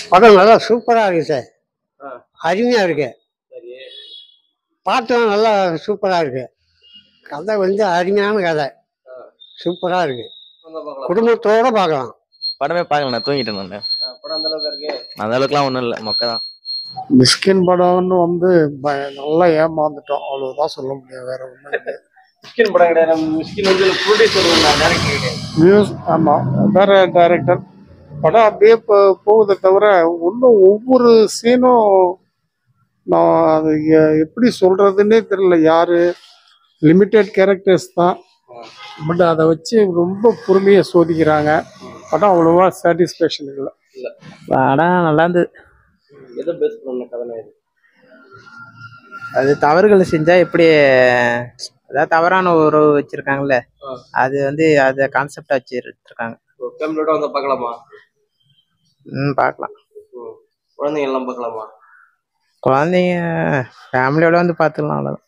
படம் நல்லா சூப்பராக இருக்கு சார் ஆ. அருமையாக இருக்கு சரி பாட்டும் நல்லா சூப்பராக இருக்கு கதை வந்து அருமையான கதை ஆ. சூப்பராக இருக்கு வந்து பார்க்கலாம் குடும்பத்தோட பார்க்கலாம் படமே பார்க்கல நான் தூங்கிட்டேன் நான் ஆ, படம் அந்த அளவுக்கு இருக்கு அந்த அளவுக்குலாம் ஒன்றும் இல்லை மொக்க தான் மிஸ்கின் படம்னு வந்து ப- நல்லா ஏமாந்துட்டோம் அவ்வளவுதான் சொல்ல முடியும் வேற ஒன்றும் மிஸ்கின் படம் கிடையாது நம்ம மிஸ்கின் வந்து ப்ரொடியூசர் டேரக்டர் கிடையாது மியூஸ் ஆமா வேற டைரக்டர் படம் அப்படியே போ- போகுதே தவிர இன்னும் ஒவ்வொரு சீனும் நான் அது எ- எப்படி சொல்றதுன்னே தெரியல யாரு லிமிட்டெட் கேரக்டர்ஸ் தான் பட் அதை வச்சு ரொம்ப பொறுமையை சோதிக்கிறாங்க படம் அவ்வளோவா சாட்டிஸ்ஃபேக்ஷன் இல்லை படம் நல்லா இருந்தது எதை பேஸ் பண்ண கதை இது அது தவறுகள் செஞ்சா எப்படி அதாவது தவறான உறவு வச்சிருக்காங்கல்ல ஆ. அது வந்து அதை கான்செப்டா வச்சு எடுத்திருக்காங்க ஃபேமிலியோட வந்து பார்க்கலாமா ம் பார்க்கலாம் ம். குழந்தைங்க எல்லாம் பார்க்கலாமா குழந்தைங்க ஃபேமிலியோட வந்து பார்த்துக்கலாம் அவ்வளோதான்